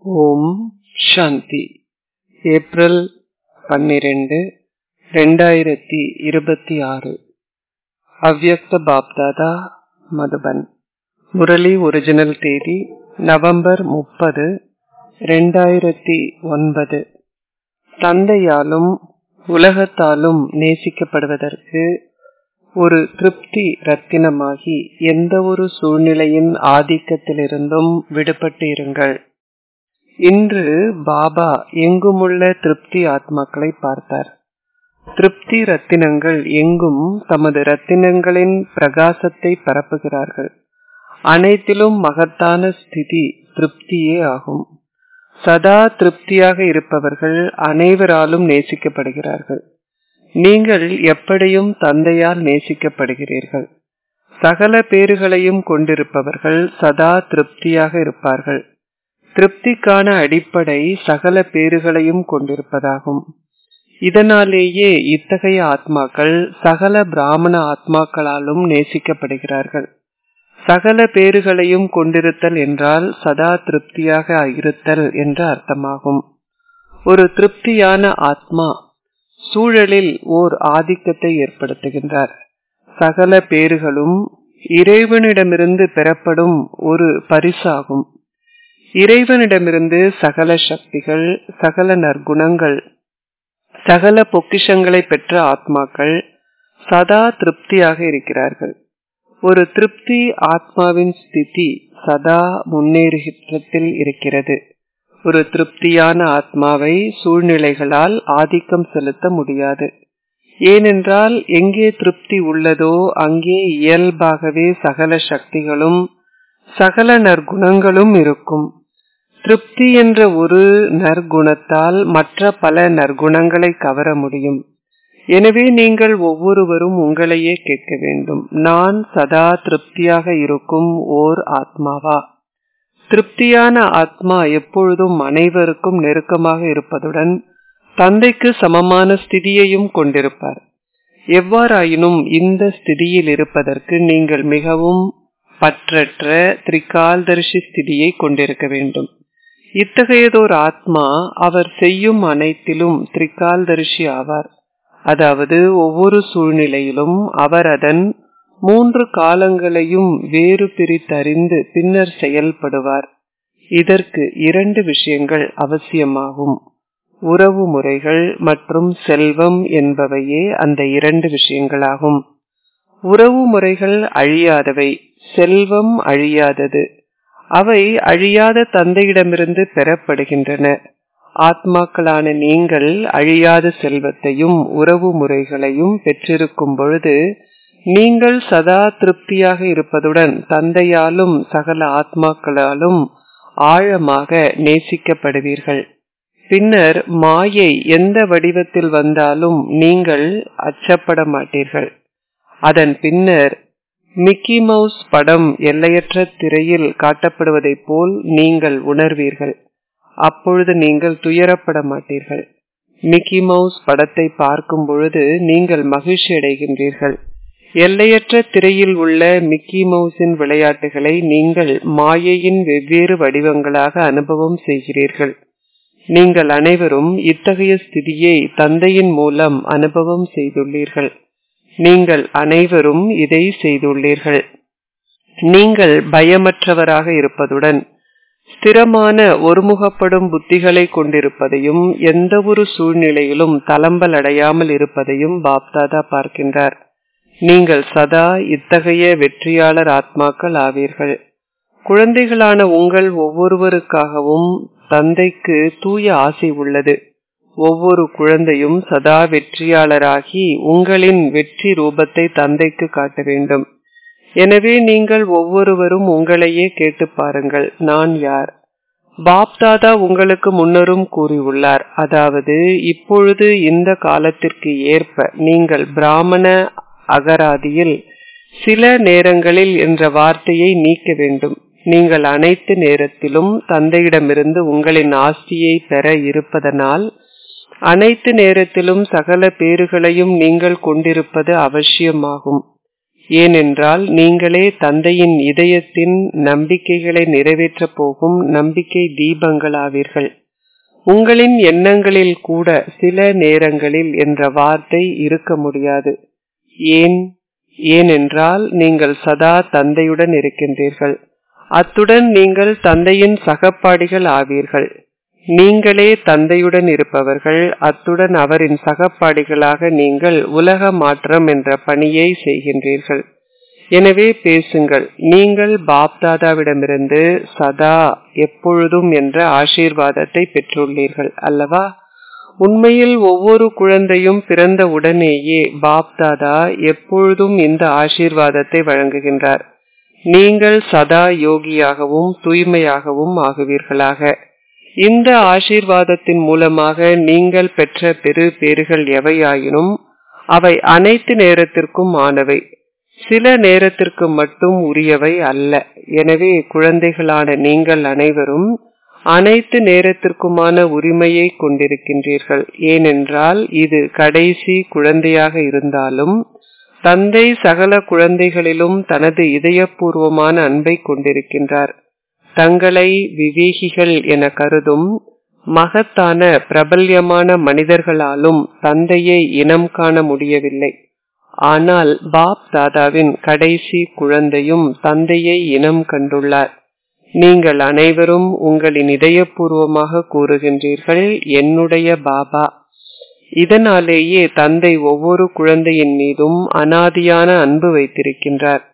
ஓம் சாந்தி April பன்னிரண்டு ரெண்டாயிரத்தி இருபத்தி ஆறு அவ்யக்த பாப்தாதா மதுபன் முரளி ஒரிஜினல் தேதி நவம்பர் முப்பது ரெண்டாயிரத்தி ஒன்பது தந்தையாலும் உலகத்தாலும் நேசிக்கப்படுவதற்கு ஒரு திருப்தி ரத்தினமாகி எந்த ஒரு சூழ்நிலையின் ஆதிக்கத்திலிருந்தும் விடுபட்டு இருங்கள் இன்று பாபா எங்குமுள்ள திருப்தி ஆத்மாக்களை பார்த்தார் திருப்தி ரத்தினங்கள் எங்கும் தமது ரத்தினங்களின் பிரகாசத்தை பரப்புகிறார்கள் அனைத்திலும் மகத்தான ஸ்திதி திருப்தியே ஆகும் சதா திருப்தியாக இருப்பவர்கள் அனைவராலும் நேசிக்கப்படுகிறார்கள் நீங்கள் எப்படியும் தந்தையால் நேசிக்கப்படுகிறீர்கள் சகல பேறுகளையும் கொண்டிருப்பவர்கள் சதா திருப்தியாக இருப்பார்கள் திருப்திக்கான அடிப்படை சகல பேறுகளையும் கொண்டிருப்பதாகும் இதனாலேயே இத்தகைய ஆத்மாக்கள் சகல பிராமண ஆத்மாக்களாலும் நேசிக்கப்படுகிறார்கள் சகல பேறுகளையும் கொண்டிருத்தல் என்றால் சதா திருப்தியாக இருத்தல் என்ற அர்த்தமாகும் ஒரு திருப்தியான ஆத்மா சூழலில் ஓர் ஆதிக்கத்தை ஏற்படுத்துகின்றார் சகல பேறுகளும் இறைவனிடமிருந்து பெறப்படும் ஒரு பரிசாகும் இறைவனிடமிருந்து சகல சக்திகள் சகல நற்குணங்கள் சகல பொக்கிஷங்களை பெற்ற ஆத்மாக்கள் சதா திருப்தியாக இருக்கிறார்கள் ஒரு திருப்தி ஆத்மாவின் ஸ்திதி சதா முன்னேற்றத்தில் இருக்கிறது ஒரு திருப்தியான ஆத்மாவை சூழ்நிலைகளால் ஆதிக்கம் செலுத்த முடியாது ஏனென்றால் எங்கே திருப்தி உள்ளதோ அங்கே இயல்பாகவே சகல சக்திகளும் சகல நற்குணங்களும் இருக்கும் திருப்தி என்ற ஒரு நற்குணத்தால் மற்ற பல நற்குணங்களை கவர முடியும் எனவே நீங்கள் ஒவ்வொருவரும் உங்களையே கேட்க வேண்டும் நான் சதா திருப்தியாக இருக்கும் ஓர் ஆத்மாவா திருப்தியான ஆத்மா எப்பொழுதும் அனைவருக்கும் நெருக்கமாக இருப்பதுடன் தந்தைக்கு சமமான ஸ்திதியையும் கொண்டிருப்பார் எவ்வாறாயினும் இந்த ஸ்திதியில் இருப்பதற்கு நீங்கள் மிகவும் பற்றற்ற திரிகால்தரிசி ஸ்திதியை கொண்டிருக்க வேண்டும் இத்தகையதோர் ஆத்மா அவர் செய்யும் அனைத்திலும் திரிகால்தரிசி ஆவார் அதாவது ஒவ்வொரு சூழ்நிலையிலும் அவர் அதன் மூன்று காலங்களையும் வேறு பிரித்தறிந்து பின்னர் செயல்படுவார் இதற்கு இரண்டு விஷயங்கள் அவசியமாகும் உறவு முறைகள் மற்றும் செல்வம் என்பவையே அந்த இரண்டு விஷயங்களாகும் உறவு முறைகள் அழியாதவை செல்வம் அழியாதது அவை அழியாத தந்தையிடமிருந்து பெறப்படுகின்றன ஆத்மாக்களான நீங்கள் அழியாத செல்வத்தையும் உறவு முறைகளையும் பெற்றிருக்கும் பொழுது நீங்கள் சதா திருப்தியாக இருப்பதுடன் தந்தையாலும் சகல ஆத்மாக்களாலும் ஆழமாக நேசிக்கப்படுவீர்கள் பின்னர் மாயை எந்த வடிவத்தில் வந்தாலும் நீங்கள் அச்சப்பட மாட்டீர்கள் அதன் பின்னர் மிக்கி மவுஸ் படம் எல்லையற்ற திரையில் காட்டப்படுவதைப் போல் நீங்கள் உணர்வீர்கள் அப்பொழுது நீங்கள் துயரப்பட மாட்டீர்கள் மிக்கி மவுஸ் படத்தை பார்க்கும் பொழுது நீங்கள் மகிழ்ச்சி அடைகின்றீர்கள் எல்லையற்ற திரையில் உள்ள மிக்கி மவுஸின் விளையாட்டுகளை நீங்கள் மாயையின் வெவ்வேறு வடிவங்களாக அனுபவம் செய்கிறீர்கள் நீங்கள் அனைவரும் இத்தகைய ஸ்திதியை தந்தையின் மூலம் அனுபவம் செய்துள்ளீர்கள் நீங்கள் அனைவரும் இதை செய்துள்ளீர்கள் நீங்கள் பயமற்றவராக இருப்பதுடன் ஸ்திரமான ஒருமுகப்படும் புத்திகளை கொண்டிருப்பதையும் எந்த ஒரு சூழ்நிலையிலும் தளம்பல் அடையாமல் இருப்பதையும் பாப்தாதா பார்க்கின்றார் நீங்கள் சதா இத்தகைய வெற்றியாளர் ஆத்மாக்கள் ஆவீர்கள் குழந்தைகளான உங்கள் ஒவ்வொருவருக்காகவும் தந்தைக்கு தூய ஆசை உள்ளது ஒவ்வொரு குழந்தையும் சதா வெற்றியாளராகி உங்களின் வெற்றி ரூபத்தை தந்தைக்கு காட்ட வேண்டும் எனவே நீங்கள் ஒவ்வொருவரும் உங்களையே கேட்டு பாருங்கள் நான் யார் பாப்தாதா உங்களுக்கு முன்னரும் கூறியுள்ளார் அதாவது இப்பொழுது இந்த காலத்திற்கு ஏற்ப நீங்கள் பிராமண அகராதியில் சில நேரங்களில் என்ற வார்த்தையை நீக்க வேண்டும் நீங்கள் அனைத்து நேரத்திலும் தந்தையிடமிருந்து உங்களின் ஆஸ்தியை பெற இருப்பதனால் அனைத்து நேரத்திலும் சகல பேறுகளையும் நீங்கள் கொண்டிருப்பது அவசியமாகும் ஏனென்றால் நீங்களே தந்தையின் இதயத்தின் நம்பிக்கைகளை நிறைவேற்றப் போகும் நம்பிக்கை தீபங்களாவீர்கள் உங்களின் எண்ணங்களில் கூட சில நேரங்களில் என்ற வார்த்தை இருக்க முடியாது ஏன் ஏனென்றால் நீங்கள் சதா தந்தையுடன் இருக்கின்றீர்கள் அத்துடன் நீங்கள் தந்தையின் சகப்பாடிகள் ஆவீர்கள் நீங்களே தந்தையுடன் இருப்பவர்கள் அத்துடன் அவரின் சகப்பாடிகளாக நீங்கள் உலக மாற்றம் என்ற பணியை செய்கின்றீர்கள் எனவே பேசுங்கள் நீங்கள் பாப்தாதாவிடமிருந்து சதா எப்பொழுதும் என்ற ஆசீர்வாதத்தை பெற்றுள்ளீர்கள் அல்லவா உண்மையில் ஒவ்வொரு குழந்தையும் பிறந்த உடனேயே பாப்தாதா எப்பொழுதும் இந்த ஆசீர்வாதத்தை வழங்குகின்றார் நீங்கள் சதா யோகியாகவும் தூய்மையாகவும் ஆகுவீர்களாக இந்த ஆசீர்வாதத்தின் மூலமாக நீங்கள் பெற்ற பெரு பேறுகள் எவையாயினும் அவை அனைத்து நேரத்திற்கும் ஆனவை சில நேரத்திற்கு மட்டும் உரியவை அல்ல எனவே குழந்தைகளான நீங்கள் அனைவரும் அனைத்து நேரத்திற்குமான உரிமையை கொண்டிருக்கின்றீர்கள் ஏனென்றால் இது கடைசி குழந்தையாக இருந்தாலும் தந்தை சகல குழந்தைகளிலும் தனது இதயபூர்வமான அன்பை கொண்டிருக்கின்றார் தங்களை விவேகிகள் என கருதும் மகத்தான பிரபல்யமான மனிதர்களாலும் தந்தையை இனம் காண முடியவில்லை ஆனால் பாப் தாதாவின் கடைசி குழந்தையும் தந்தையை இனம் கண்டுள்ளார் நீங்கள் அனைவரும் உங்களின் இதயபூர்வமாக கூறுகின்றீர்கள் என்னுடைய பாபா இதனாலேயே தந்தை ஒவ்வொரு குழந்தையின் மீதும் அனாதியான அன்பு வைத்திருக்கின்றார்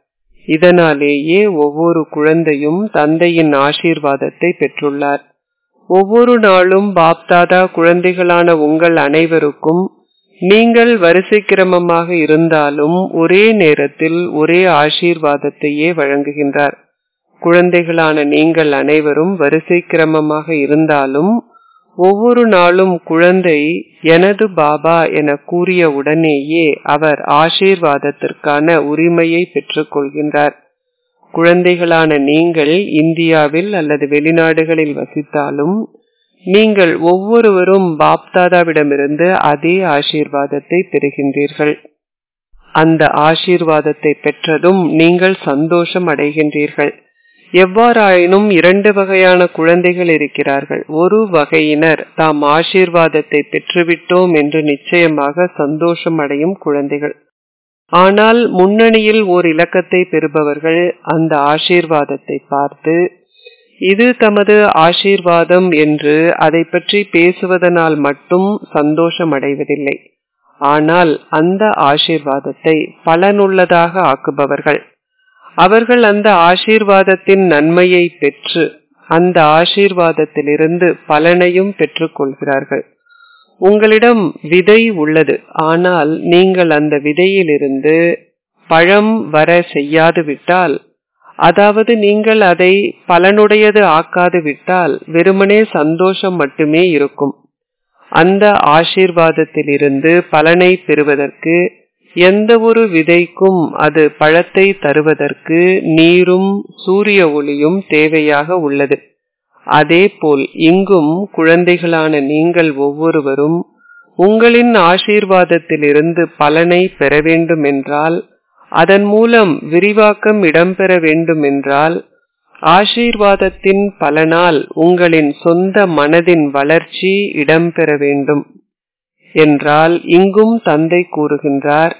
இதனாலேயே ஒவ்வொரு குழந்தையும் தந்தையின் ஆசீர்வாதத்தை பெற்றுள்ளார் ஒவ்வொரு நாளும் பாப்தாதா குழந்தைகளான உங்கள் அனைவருக்கும் நீங்கள் வரிசை கிரமமாக இருந்தாலும் ஒரே நேரத்தில் ஒரே ஆசீர்வாதத்தையே வழங்குகின்றார் குழந்தைகளான நீங்கள் அனைவரும் வரிசை கிரமமாக இருந்தாலும் ஒவ்வொரு நாளும் குழந்தை எனது பாபா என கூறிய உடனேயே அவர் ஆசீர்வாதத்திற்கான உரிமையை பெற்றுக் கொள்கின்றார் குழந்தைகளான நீங்கள் இந்தியாவில் அல்லது வெளிநாடுகளில் வசித்தாலும் நீங்கள் ஒவ்வொருவரும் பாப்தாதாவிடமிருந்து அதே ஆசீர்வாதத்தை பெறுகின்றீர்கள் அந்த ஆசீர்வாதத்தை பெற்றதும் நீங்கள் சந்தோஷம் அடைகின்றீர்கள் எவ்வாறாயினும் இரண்டு வகையான குழந்தைகள் இருக்கிறார்கள் ஒரு வகையினர் தாம் ஆசீர்வாதத்தை பெற்றுவிட்டோம் என்று நிச்சயமாக சந்தோஷம் அடையும் குழந்தைகள் ஆனால் முன்னணியில் ஓர் இலக்கத்தை பெறுபவர்கள் அந்த ஆசீர்வாதத்தை பார்த்து இது தமது ஆசீர்வாதம் என்று அதை பற்றி பேசுவதனால் மட்டும் சந்தோஷம் அடைவதில்லை ஆனால் அந்த ஆசீர்வாதத்தை பலனுள்ளதாக ஆக்குபவர்கள் அவர்கள் அந்த ஆசீர்வாதத்தின் நன்மையை பெற்று அந்த ஆசீர்வாதத்திலிருந்து பலனையும் பெற்றுக் கொள்கிறார்கள் உங்களிடம் விதை உள்ளது ஆனால் நீங்கள் அந்த விதையிலிருந்து பழம் வர செய்யாது விட்டால் அதாவது நீங்கள் அதை பலனுடையது ஆக்காது விட்டால் வெறுமனே சந்தோஷம் மட்டுமே இருக்கும் அந்த ஆசீர்வாதத்திலிருந்து பலனை பெறுவதற்கு எந்த ஒரு விதைக்கும் அது பழத்தை தருவதற்கு நீரும் சூரிய ஒளியும் தேவையாக உள்ளது அதேபோல் இங்கும் குழந்தைகளான நீங்கள் ஒவ்வொருவரும் உங்களின் ஆசீர்வாதத்திலிருந்து பலனை பெற வேண்டும் என்றால் அதன் மூலம் விரிவாக்கம் இடம்பெற வேண்டும் என்றால் ஆசீர்வாதத்தின் பலனால் உங்களின் சொந்த மனதின் வளர்ச்சி இடம்பெற வேண்டும் என்றால் இங்கும் தந்தை கூறுகின்றார்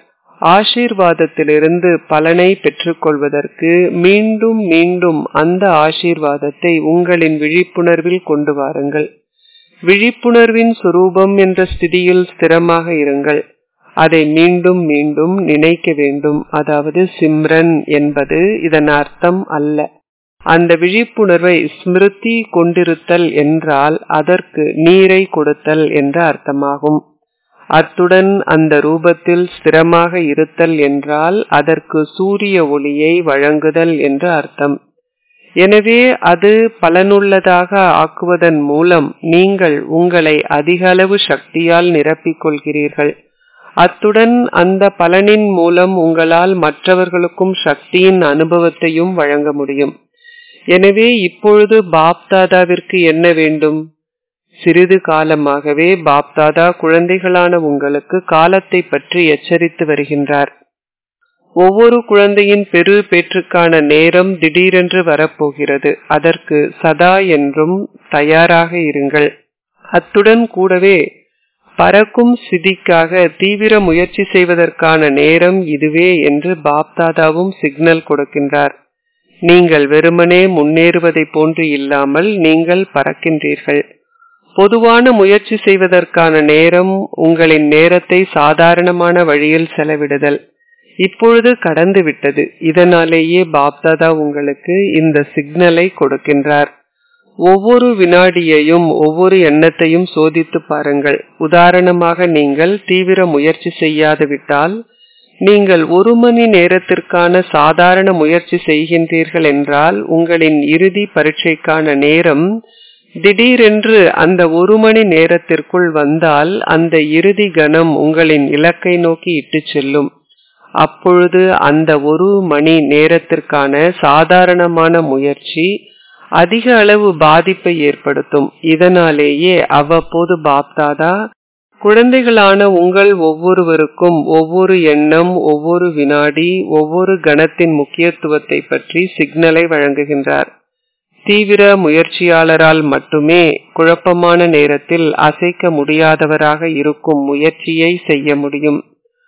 ஆசீர்வாதத்திலிருந்து பலனை பெற்றுக்கொள்வதற்கு மீண்டும் மீண்டும் அந்த ஆசீர்வாதத்தை உங்களின் விழிப்புணர்வில் கொண்டு வாருங்கள் விழிப்புணர்வின் சுரூபம் என்ற ஸ்திதியில் ஸ்திரமாக இருங்கள் அதை மீண்டும் மீண்டும் நினைக்க வேண்டும் அதாவது சிம்ரன் என்பது இதன் அர்த்தம் அல்ல அந்த விழிப்புணர்வை ஸ்மிருதி கொண்டிருத்தல் என்றால் அதற்கு நீரை கொடுத்தல் என்ற அர்த்தமாகும் அத்துடன் அந்த ரூபத்தில் ஸ்திரமாக இருத்தல் என்றால் அதற்கு சூரிய ஒளியை வழங்குதல் என்று அர்த்தம் எனவே அது பலனுள்ளதாக ஆக்குவதன் மூலம் நீங்கள் உங்களை அதிக அளவு சக்தியால் நிரப்பிக் கொள்கிறீர்கள் அத்துடன் அந்த பலனின் மூலம் உங்களால் மற்றவர்களுக்கும் சக்தியின் அனுபவத்தையும் வழங்க முடியும் எனவே இப்பொழுது பாப்தாதாவிற்கு என்ன வேண்டும் சிறிது காலமாகவே பாப்தாதா குழந்தைகளான உங்களுக்கு காலத்தை பற்றி எச்சரித்து வருகின்றார் ஒவ்வொரு குழந்தையின் பெரு பேற்றுக்கான நேரம் திடீரென்று வரப்போகிறது அதற்கு சதா என்றும் தயாராக இருங்கள் அத்துடன் கூடவே பறக்கும் சிதிக்காக தீவிர முயற்சி செய்வதற்கான நேரம் இதுவே என்று பாப்தாதாவும் சிக்னல் கொடுக்கின்றார் நீங்கள் வெறுமனே முன்னேறுவதை போன்று இல்லாமல் நீங்கள் பறக்கின்றீர்கள் பொதுவான முயற்சி செய்வதற்கான நேரம் உங்களின் நேரத்தை சாதாரணமான வழியில் செலவிடுதல் இப்பொழுது கடந்து விட்டது இதனாலேயே பாப்தாதா உங்களுக்கு இந்த சிக்னலை கொடுக்கின்றார் ஒவ்வொரு வினாடியையும் ஒவ்வொரு எண்ணத்தையும் சோதித்து பாருங்கள் உதாரணமாக நீங்கள் தீவிர முயற்சி செய்யாது விட்டால் நீங்கள் ஒரு மணி நேரத்திற்கான சாதாரண முயற்சி செய்கின்றீர்கள் என்றால் உங்களின் இறுதி பரீட்சைக்கான நேரம் திடீரென்று அந்த ஒரு மணி நேரத்திற்குள் வந்தால் அந்த இறுதி கணம் உங்களின் இலக்கை நோக்கி இட்டு செல்லும் அப்பொழுது அந்த ஒரு மணி நேரத்திற்கான சாதாரணமான முயற்சி அதிக அளவு பாதிப்பை ஏற்படுத்தும் இதனாலேயே அவ்வப்போது பாப்தாதா குழந்தைகளான உங்கள் ஒவ்வொருவருக்கும் ஒவ்வொரு எண்ணம் ஒவ்வொரு வினாடி ஒவ்வொரு கணத்தின் முக்கியத்துவத்தை பற்றி சிக்னலை வழங்குகின்றார் தீவிர முயற்சியாளரால் மட்டுமே குழப்பமான நேரத்தில் அசைக்க முடியாதவராக இருக்கும் முயற்சியை செய்ய முடியும்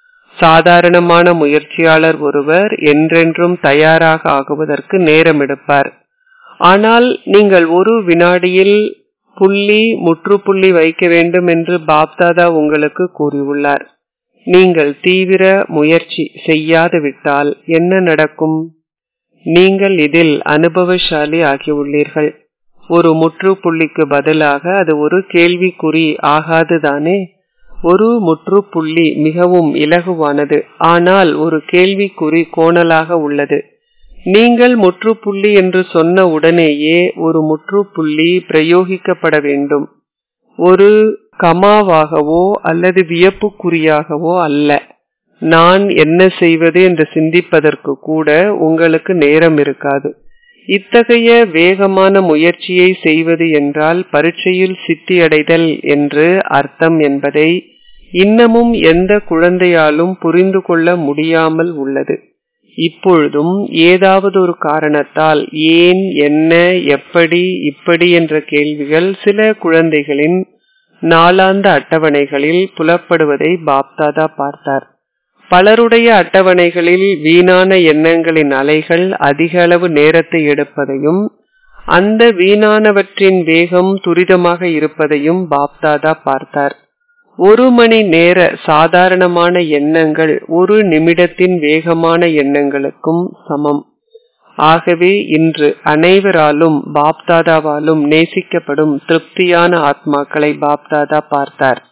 சாதாரணமான முயற்சியாளர் ஒருவர் என்றென்றும் தயாராக ஆகுவதற்கு நேரம் எடுப்பார் ஆனால் நீங்கள் ஒரு வினாடியில் புள்ளி முற்றுப்புள்ளி வைக்க வேண்டும் என்று பாப்தாதா உங்களுக்கு கூறியுள்ளார் நீங்கள் தீவிர முயற்சி செய்யாது விட்டால் என்ன நடக்கும் நீங்கள் இதில் அனுபவசாலி ஆகியுள்ளீர்கள் ஒரு முற்றுப்புள்ளிக்கு பதிலாக அது ஒரு கேள்விக்குறி ஆகாதுதானே ஒரு முற்றுப்புள்ளி மிகவும் இலகுவானது ஆனால் ஒரு கேள்விக்குறி கோணலாக உள்ளது நீங்கள் முற்றுப்புள்ளி என்று சொன்ன உடனேயே ஒரு முற்றுப்புள்ளி பிரயோகிக்கப்பட வேண்டும் ஒரு கமாவாகவோ அல்லது வியப்புக்குறியாகவோ அல்ல நான் என்ன செய்வது என்று சிந்திப்பதற்கு கூட உங்களுக்கு நேரம் இருக்காது இத்தகைய வேகமான முயற்சியை செய்வது என்றால் பரீட்சையில் சித்தியடைதல் என்று அர்த்தம் என்பதை இன்னமும் எந்த குழந்தையாலும் புரிந்து கொள்ள முடியாமல் உள்ளது இப்பொழுதும் ஏதாவது ஒரு காரணத்தால் ஏன் என்ன எப்படி இப்படி என்ற கேள்விகள் சில குழந்தைகளின் நாளாந்த அட்டவணைகளில் புலப்படுவதை பாப்தாதா பார்த்தார் பலருடைய அட்டவணைகளில் வீணான எண்ணங்களின் அலைகள் அதிக அளவு நேரத்தை எடுப்பதையும் அந்த வீணானவற்றின் வேகம் துரிதமாக இருப்பதையும் பாப்தாதா பார்த்தார் ஒரு மணி நேர சாதாரணமான எண்ணங்கள் ஒரு நிமிடத்தின் வேகமான எண்ணங்களுக்கும் சமம் ஆகவே இன்று அனைவராலும் பாப்தாதாவாலும் நேசிக்கப்படும் திருப்தியான ஆத்மாக்களை பாப்தாதா பார்த்தார்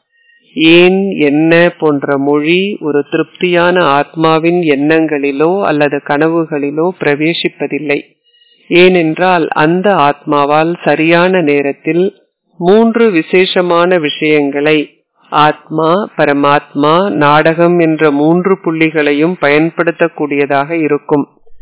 ஏன் என்ன போன்ற மொழி ஒரு திருப்தியான ஆத்மாவின் எண்ணங்களிலோ அல்லது கனவுகளிலோ பிரவேசிப்பதில்லை ஏனென்றால் அந்த ஆத்மாவால் சரியான நேரத்தில் மூன்று விசேஷமான விஷயங்களை ஆத்மா பரமாத்மா நாடகம் என்ற மூன்று புள்ளிகளையும் பயன்படுத்தக்கூடியதாக இருக்கும்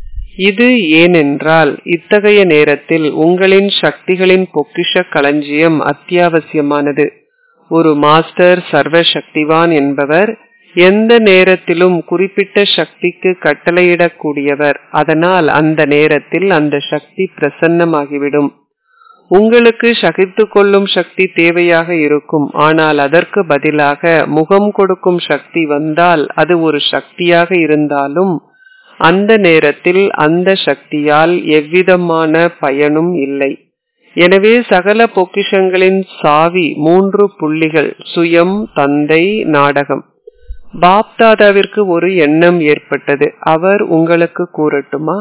இது ஏனென்றால் இத்தகைய நேரத்தில் உங்களின் சக்திகளின் பொக்கிஷ களஞ்சியம் அத்தியாவசியமானது ஒரு மாஸ்டர் சர்வ சக்திவான் என்பவர் எந்த நேரத்திலும் குறிப்பிட்ட சக்திக்கு கட்டளையிடக்கூடியவர் அதனால் அந்த நேரத்தில் அந்த சக்தி பிரசன்னமாகிவிடும் உங்களுக்கு சகித்து கொள்ளும் சக்தி தேவையாக இருக்கும் ஆனால் அதற்கு பதிலாக முகம் கொடுக்கும் சக்தி வந்தால் அது ஒரு சக்தியாக இருந்தாலும் அந்த நேரத்தில் அந்த சக்தியால் எவ்விதமான பயனும் இல்லை எனவே சகல பொக்கிஷங்களின் சாவி மூன்று புள்ளிகள் சுயம் தந்தை நாடகம் பாப்தாதாவிற்கு ஒரு எண்ணம் ஏற்பட்டது அவர் உங்களுக்கு கூறட்டுமா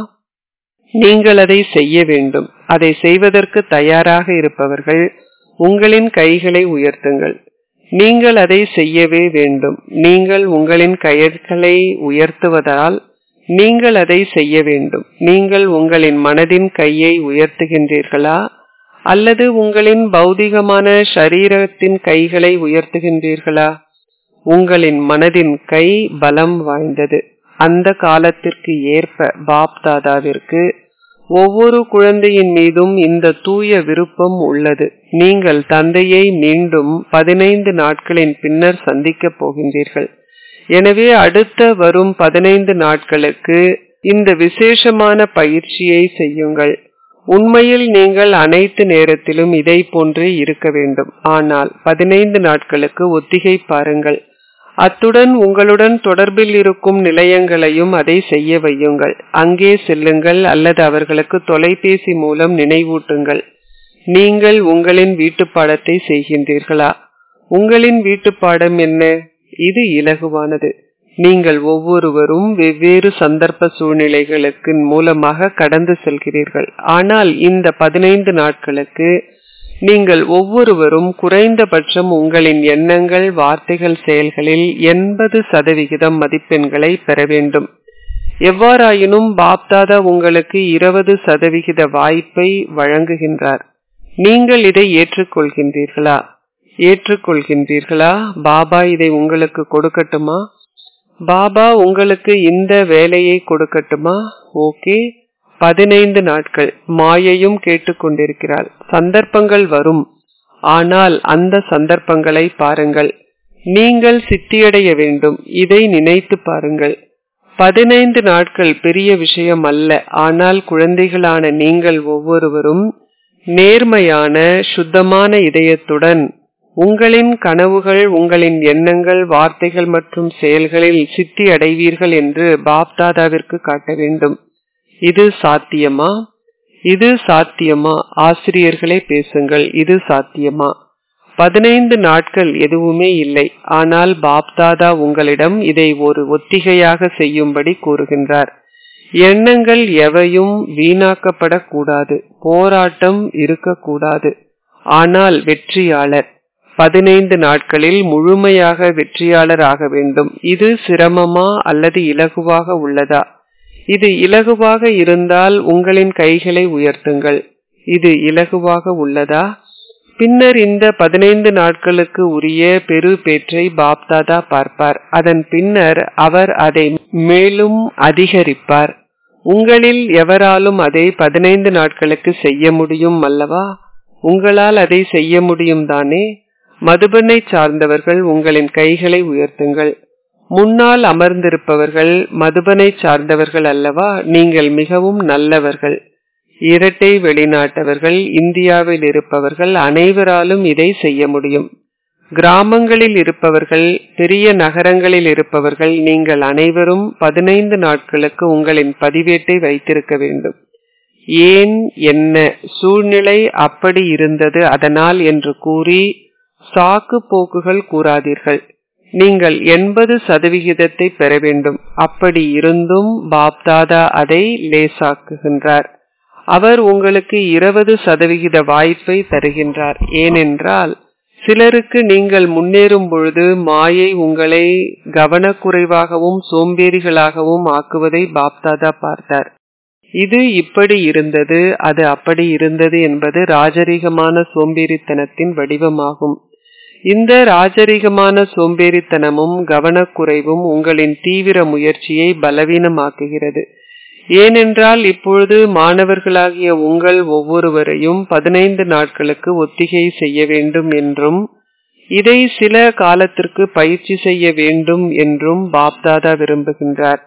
நீங்கள் அதை செய்ய வேண்டும் அதை செய்வதற்கு தயாராக இருப்பவர்கள் உங்களின் கைகளை உயர்த்துங்கள் நீங்கள் அதை செய்யவே வேண்டும் நீங்கள் உங்களின் கைகளை உயர்த்துவதால் நீங்கள் அதை செய்ய வேண்டும் நீங்கள் உங்களின் மனதின் கையை உயர்த்துகின்றீர்களா அல்லது உங்களின் பௌதிகமான சரீரத்தின் கைகளை உயர்த்துகின்றீர்களா உங்களின் மனதின் கை பலம் வாய்ந்தது அந்த காலத்திற்கு ஏற்ப பாப் தாதாவிற்கு ஒவ்வொரு குழந்தையின் மீதும் இந்த தூய விருப்பம் உள்ளது நீங்கள் தந்தையை மீண்டும் பதினைந்து நாட்களின் பின்னர் சந்திக்கப் போகின்றீர்கள் எனவே அடுத்த வரும் பதினைந்து நாட்களுக்கு இந்த விசேஷமான பயிற்சியை செய்யுங்கள் உண்மையில் நீங்கள் அனைத்து நேரத்திலும் இதை போன்றே இருக்க வேண்டும் ஆனால் பதினைந்து நாட்களுக்கு ஒத்திகை பாருங்கள் அத்துடன் உங்களுடன் தொடர்பில் இருக்கும் நிலையங்களையும் அதை செய்ய வையுங்கள் அங்கே செல்லுங்கள் அல்லது அவர்களுக்கு தொலைபேசி மூலம் நினைவூட்டுங்கள் நீங்கள் உங்களின் வீட்டு பாடத்தை செய்கின்றீர்களா உங்களின் வீட்டு பாடம் என்ன இது இலகுவானது நீங்கள் ஒவ்வொருவரும் வெவ்வேறு சந்தர்ப்ப சூழ்நிலைகளுக்கு மூலமாக கடந்து செல்கிறீர்கள் ஆனால் இந்த பதினைந்து நாட்களுக்கு நீங்கள் ஒவ்வொருவரும் குறைந்தபட்சம் உங்களின் எண்ணங்கள் வார்த்தைகள் செயல்களில் எண்பது சதவிகிதம் மதிப்பெண்களை பெற வேண்டும் எவ்வாறாயினும் பாப்தாதா உங்களுக்கு இருபது சதவிகித வாய்ப்பை வழங்குகின்றார் நீங்கள் இதை ஏற்றுக்கொள்கின்றீர்களா ஏற்றுக்கொள்கின்றீர்களா பாபா இதை உங்களுக்கு கொடுக்கட்டுமா பாபா உங்களுக்கு இந்த வேலையை கொடுக்கட்டுமா ஓகே பதினைந்து நாட்கள் மாயையும் கேட்டுக்கொண்டிருக்கிறாள் சந்தர்ப்பங்கள் வரும் ஆனால் அந்த சந்தர்ப்பங்களை பாருங்கள் நீங்கள் சித்தியடைய வேண்டும் இதை நினைத்து பாருங்கள் பதினைந்து நாட்கள் பெரிய விஷயம் அல்ல ஆனால் குழந்தைகளான நீங்கள் ஒவ்வொருவரும் நேர்மையான சுத்தமான இதயத்துடன் உங்களின் கனவுகள் உங்களின் எண்ணங்கள் வார்த்தைகள் மற்றும் செயல்களில் சித்தி அடைவீர்கள் என்று பாப்தாதாவிற்கு காட்ட வேண்டும் இது சாத்தியமா இது சாத்தியமா ஆசிரியர்களே பேசுங்கள் இது சாத்தியமா பதினைந்து நாட்கள் எதுவுமே இல்லை ஆனால் பாப்தாதா உங்களிடம் இதை ஒரு ஒத்திகையாக செய்யும்படி கூறுகின்றார் எண்ணங்கள் எவையும் வீணாக்கப்படக்கூடாது போராட்டம் இருக்கக்கூடாது ஆனால் வெற்றியாளர் பதினைந்து நாட்களில் முழுமையாக வெற்றியாளர் ஆக வேண்டும் இது சிரமமா அல்லது இலகுவாக உள்ளதா இது இலகுவாக இருந்தால் உங்களின் கைகளை உயர்த்துங்கள் இது இலகுவாக உள்ளதா பின்னர் இந்த பதினைந்து நாட்களுக்கு உரிய பெரு பேற்றை பாப்தாதா பார்ப்பார் அதன் பின்னர் அவர் அதை மேலும் அதிகரிப்பார் உங்களில் எவராலும் அதை பதினைந்து நாட்களுக்கு செய்ய முடியும் அல்லவா உங்களால் அதை செய்ய முடியும் தானே மதுபனை சார்ந்தவர்கள் உங்களின் கைகளை உயர்த்துங்கள் முன்னால் அமர்ந்திருப்பவர்கள் மதுபனை சார்ந்தவர்கள் அல்லவா நீங்கள் மிகவும் நல்லவர்கள் இரட்டை வெளிநாட்டவர்கள் இந்தியாவில் இருப்பவர்கள் அனைவராலும் இதை செய்ய முடியும் கிராமங்களில் இருப்பவர்கள் பெரிய நகரங்களில் இருப்பவர்கள் நீங்கள் அனைவரும் பதினைந்து நாட்களுக்கு உங்களின் பதிவேட்டை வைத்திருக்க வேண்டும் ஏன் என்ன சூழ்நிலை அப்படி இருந்தது அதனால் என்று கூறி சாக்கு போக்குகள் கூறாதீர்கள் நீங்கள் எண்பது சதவிகிதத்தை பெற வேண்டும் அப்படி இருந்தும் பாப்தாதா அதை லேசாக்குகின்றார் அவர் உங்களுக்கு இருபது சதவிகித வாய்ப்பை தருகின்றார் ஏனென்றால் சிலருக்கு நீங்கள் முன்னேறும் பொழுது மாயை உங்களை கவனக்குறைவாகவும் சோம்பேறிகளாகவும் ஆக்குவதை பாப்தாதா பார்த்தார் இது இப்படி இருந்தது அது அப்படி இருந்தது என்பது ராஜரீகமான சோம்பேறித்தனத்தின் வடிவமாகும் இந்த ராஜரீகமான சோம்பேறித்தனமும் கவனக்குறைவும் உங்களின் தீவிர முயற்சியை பலவீனமாக்குகிறது ஏனென்றால் இப்பொழுது மாணவர்களாகிய உங்கள் ஒவ்வொருவரையும் பதினைந்து நாட்களுக்கு ஒத்திகை செய்ய வேண்டும் என்றும் இதை சில காலத்திற்கு பயிற்சி செய்ய வேண்டும் என்றும் பாப்தாதா விரும்புகின்றார்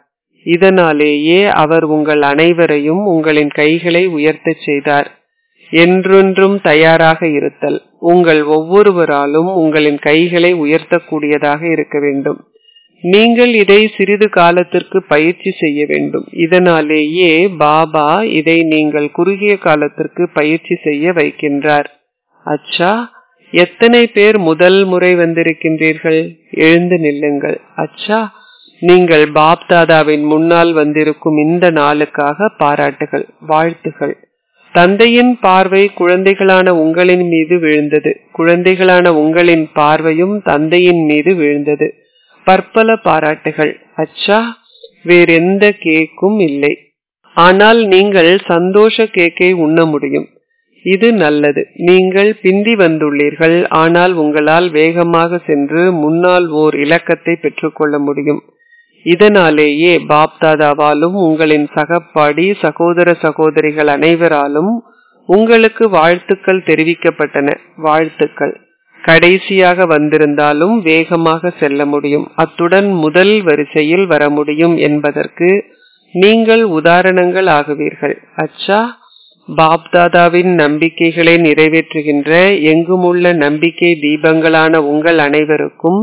இதனாலேயே அவர் உங்கள் அனைவரையும் உங்களின் கைகளை உயர்த்தச் செய்தார் என்றொன்றும் தயாராக இருத்தல் உங்கள் ஒவ்வொருவராலும் உங்களின் கைகளை உயர்த்தக்கூடியதாக இருக்க வேண்டும் நீங்கள் இதை சிறிது காலத்திற்கு பயிற்சி செய்ய வேண்டும் இதனாலேயே பாபா இதை நீங்கள் குறுகிய காலத்திற்கு பயிற்சி செய்ய வைக்கின்றார் அச்சா எத்தனை பேர் முதல் முறை வந்திருக்கின்றீர்கள் எழுந்து நில்லுங்கள் அச்சா நீங்கள் பாப்தாதாவின் முன்னால் வந்திருக்கும் இந்த நாளுக்காக பாராட்டுகள் வாழ்த்துகள் தந்தையின் பார்வை குழந்தைகளான உங்களின் மீது விழுந்தது குழந்தைகளான உங்களின் பார்வையும் தந்தையின் மீது விழுந்தது பற்பல பாராட்டுகள் அச்சா வேறெந்த கேக்கும் இல்லை ஆனால் நீங்கள் சந்தோஷ கேக்கை உண்ண முடியும் இது நல்லது நீங்கள் பிந்தி வந்துள்ளீர்கள் ஆனால் உங்களால் வேகமாக சென்று முன்னால் ஓர் இலக்கத்தை பெற்றுக்கொள்ள முடியும் இதனாலேயே பாப்தாதாவாலும் உங்களின் சகப்பாடி சகோதர சகோதரிகள் அனைவராலும் உங்களுக்கு வாழ்த்துக்கள் தெரிவிக்கப்பட்டன வாழ்த்துக்கள் கடைசியாக வந்திருந்தாலும் வேகமாக செல்ல முடியும் அத்துடன் முதல் வரிசையில் வர முடியும் என்பதற்கு நீங்கள் உதாரணங்கள் ஆகுவீர்கள் அச்சா பாப்தாதாவின் நம்பிக்கைகளை நிறைவேற்றுகின்ற எங்குமுள்ள நம்பிக்கை தீபங்களான உங்கள் அனைவருக்கும்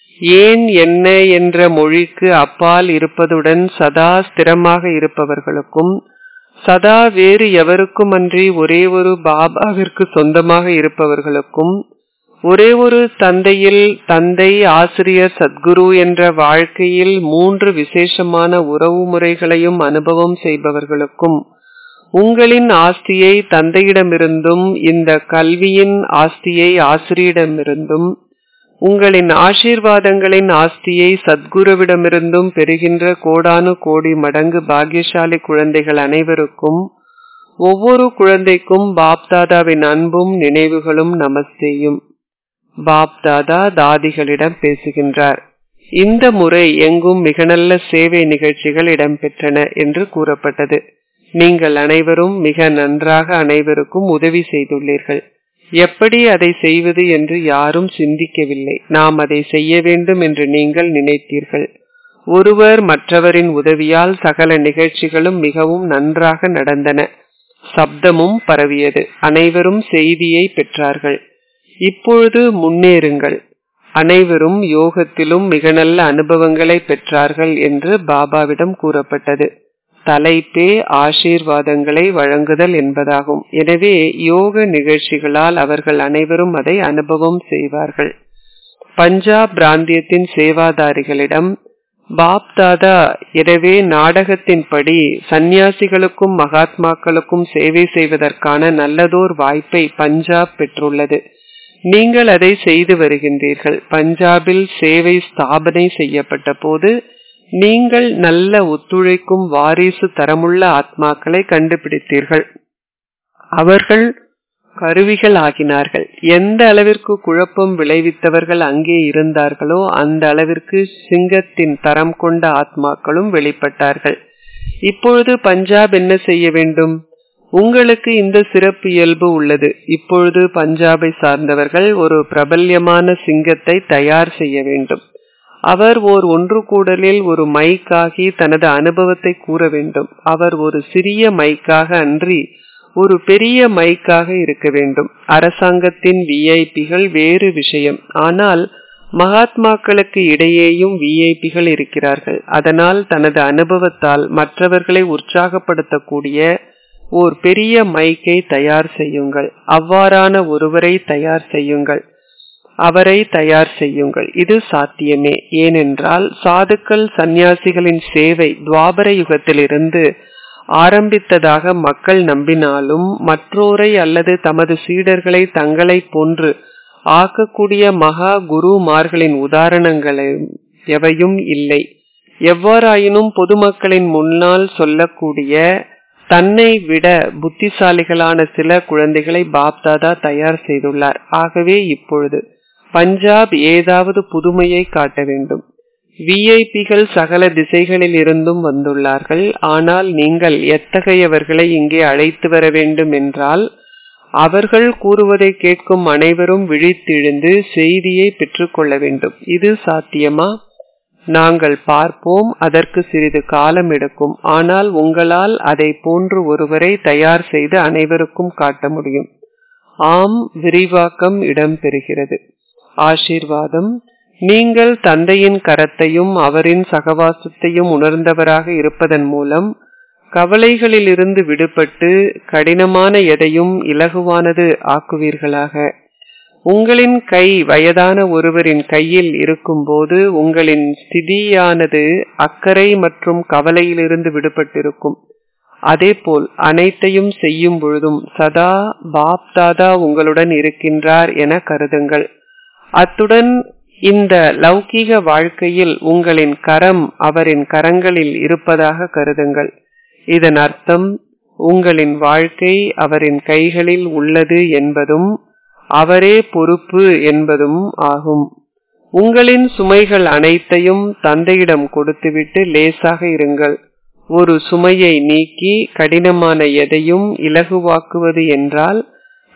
ஏன் என்ன என்ற மொழிக்கு அப்பால் இருப்பதுடன் சதா ஸ்திரமாக இருப்பவர்களுக்கும் சதா வேறு எவருக்கும் அன்றி ஒரே ஒரு பாபாவிற்கு சொந்தமாக இருப்பவர்களுக்கும் ஒரே ஒரு தந்தையில் தந்தை ஆசிரியர் சத்குரு என்ற வாழ்க்கையில் மூன்று விசேஷமான உறவு முறைகளையும் அனுபவம் செய்பவர்களுக்கும் உங்களின் ஆஸ்தியை தந்தையிடமிருந்தும் இந்த கல்வியின் ஆஸ்தியை ஆசிரியரிடமிருந்தும் உங்களின் ஆசீர்வாதங்களின் ஆஸ்தியை சத்குருவிடமிருந்தும் பெறுகின்ற கோடானு கோடி மடங்கு பாக்கியசாலி குழந்தைகள் அனைவருக்கும் ஒவ்வொரு குழந்தைக்கும் பாப்தாதாவின் அன்பும் நினைவுகளும் நமஸ்தேயும் பாப்தாதா தாதிகளிடம் பேசுகின்றார் இந்த முறை எங்கும் மிக நல்ல சேவை நிகழ்ச்சிகள் இடம்பெற்றன என்று கூறப்பட்டது நீங்கள் அனைவரும் மிக நன்றாக அனைவருக்கும் உதவி செய்துள்ளீர்கள் எப்படி அதை செய்வது என்று யாரும் சிந்திக்கவில்லை நாம் அதை செய்ய வேண்டும் என்று நீங்கள் நினைத்தீர்கள் ஒருவர் மற்றவரின் உதவியால் சகல நிகழ்ச்சிகளும் மிகவும் நன்றாக நடந்தன சப்தமும் பரவியது அனைவரும் செய்தியை பெற்றார்கள் இப்பொழுது முன்னேறுங்கள் அனைவரும் யோகத்திலும் மிக நல்ல அனுபவங்களை பெற்றார்கள் என்று பாபாவிடம் கூறப்பட்டது தலைப்பே ஆசீர்வாதங்களை வழங்குதல் என்பதாகும் எனவே யோக நிகழ்ச்சிகளால் அவர்கள் அனைவரும் அதை அனுபவம் செய்வார்கள் பஞ்சாப் பிராந்தியத்தின் சேவாதாரிகளிடம் பாப் தாதா எனவே நாடகத்தின்படி சந்நியாசிகளுக்கும் மகாத்மாக்களுக்கும் சேவை செய்வதற்கான நல்லதோர் வாய்ப்பை பஞ்சாப் பெற்றுள்ளது நீங்கள் அதை செய்து வருகின்றீர்கள் பஞ்சாபில் சேவை ஸ்தாபனை செய்யப்பட்ட போது நீங்கள் நல்ல ஒத்துழைக்கும் வாரிசு தரமுள்ள ஆத்மாக்களை கண்டுபிடித்தீர்கள் அவர்கள் கருவிகள் ஆகினார்கள் எந்த அளவிற்கு குழப்பம் விளைவித்தவர்கள் அங்கே இருந்தார்களோ அந்த அளவிற்கு சிங்கத்தின் தரம் கொண்ட ஆத்மாக்களும் வெளிப்பட்டார்கள் இப்பொழுது பஞ்சாப் என்ன செய்ய வேண்டும் உங்களுக்கு இந்த சிறப்பு இயல்பு உள்ளது இப்பொழுது பஞ்சாபை சார்ந்தவர்கள் ஒரு பிரபல்யமான சிங்கத்தை தயார் செய்ய வேண்டும் அவர் ஓர் ஒன்று கூடலில் ஒரு மைக்காகி தனது அனுபவத்தை கூற வேண்டும் அவர் ஒரு சிறிய மைக்காக அன்றி ஒரு பெரிய மைக்காக இருக்க வேண்டும் அரசாங்கத்தின் விஐபிகள் வேறு விஷயம் ஆனால் மகாத்மாக்களுக்கு இடையேயும் விஐபிகள் இருக்கிறார்கள் அதனால் தனது அனுபவத்தால் மற்றவர்களை உற்சாகப்படுத்தக்கூடிய ஓர் பெரிய மைக்கை தயார் செய்யுங்கள் அவ்வாறான ஒருவரை தயார் செய்யுங்கள் அவரை தயார் செய்யுங்கள் இது சாத்தியமே ஏனென்றால் சாதுக்கள் சந்நியாசிகளின் சேவை துவாபர யுகத்திலிருந்து ஆரம்பித்ததாக மக்கள் நம்பினாலும் மற்றோரை அல்லது தமது சீடர்களை தங்களை போன்று ஆக்கக்கூடிய மகா குருமார்களின் உதாரணங்களை எவையும் இல்லை எவ்வாறாயினும் பொதுமக்களின் முன்னால் சொல்லக்கூடிய தன்னை விட புத்திசாலிகளான சில குழந்தைகளை பாப்தாதா தயார் செய்துள்ளார் ஆகவே இப்பொழுது பஞ்சாப் ஏதாவது புதுமையை காட்ட வேண்டும் விஐபிகள் சகல திசைகளில் இருந்தும் வந்துள்ளார்கள் ஆனால் நீங்கள் எத்தகையவர்களை இங்கே அழைத்து வர வேண்டும் என்றால் அவர்கள் கூறுவதை கேட்கும் அனைவரும் விழித்தெழுந்து செய்தியை பெற்றுக்கொள்ள வேண்டும் இது சாத்தியமா நாங்கள் பார்ப்போம் அதற்கு சிறிது காலம் எடுக்கும் ஆனால் உங்களால் அதை போன்று ஒருவரை தயார் செய்து அனைவருக்கும் காட்ட முடியும் ஆம் விரிவாக்கம் இடம்பெறுகிறது ஆசீர்வாதம் நீங்கள் தந்தையின் கரத்தையும் அவரின் சகவாசத்தையும் உணர்ந்தவராக இருப்பதன் மூலம் கவலைகளிலிருந்து விடுபட்டு கடினமான எதையும் இலகுவானது ஆக்குவீர்களாக உங்களின் கை வயதான ஒருவரின் கையில் இருக்கும்போது உங்களின் ஸ்திதியானது அக்கறை மற்றும் கவலையிலிருந்து விடுபட்டிருக்கும் அதேபோல் அனைத்தையும் செய்யும் பொழுதும் சதா பாப் தாதா உங்களுடன் இருக்கின்றார் என கருதுங்கள் அத்துடன் இந்த லௌகீக வாழ்க்கையில் உங்களின் கரம் அவரின் கரங்களில் இருப்பதாக கருதுங்கள் இதன் அர்த்தம் உங்களின் வாழ்க்கை அவரின் கைகளில் உள்ளது என்பதும் அவரே பொறுப்பு என்பதும் ஆகும் உங்களின் சுமைகள் அனைத்தையும் தந்தையிடம் கொடுத்துவிட்டு லேசாக இருங்கள் ஒரு சுமையை நீக்கி கடினமான எதையும் இலகுவாக்குவது என்றால்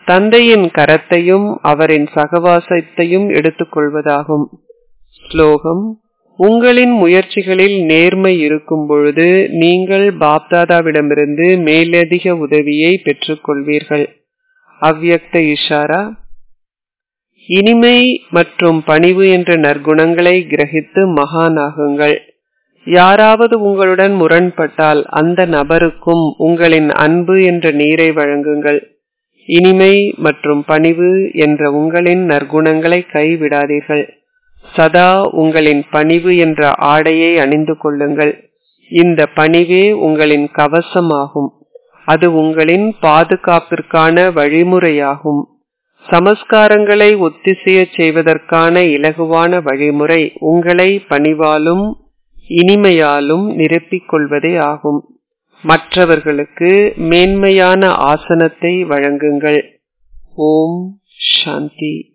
தந்தையின் கரத்தையும் அவரின் சகவாசத்தையும் எடுத்துக்கொள்வதாகும் ஸ்லோகம் உங்களின் முயற்சிகளில் நேர்மை இருக்கும் பொழுது நீங்கள் பாப்தாதாவிடமிருந்து மேலதிக உதவியை பெற்றுக்கொள்வீர்கள் அவ்யக்த இஷாரா இனிமை மற்றும் பணிவு என்ற நற்குணங்களை கிரகித்து மகானாகுங்கள் யாராவது உங்களுடன் முரண்பட்டால் அந்த நபருக்கும் உங்களின் அன்பு என்ற நீரை வழங்குங்கள் இனிமை மற்றும் பணிவு என்ற உங்களின் நற்குணங்களை கைவிடாதீர்கள் சதா உங்களின் பணிவு என்ற ஆடையை அணிந்து கொள்ளுங்கள் இந்த பணிவே உங்களின் கவசமாகும் அது உங்களின் பாதுகாப்பிற்கான வழிமுறையாகும் சமஸ்காரங்களை ஒத்திசைய செய்வதற்கான இலகுவான வழிமுறை உங்களை பணிவாலும் இனிமையாலும் நிரப்பிக் கொள்வதே ஆகும் மற்றவர்களுக்கு மேன்மையான ஆசனத்தை வழங்குங்கள் ஓம் சாந்தி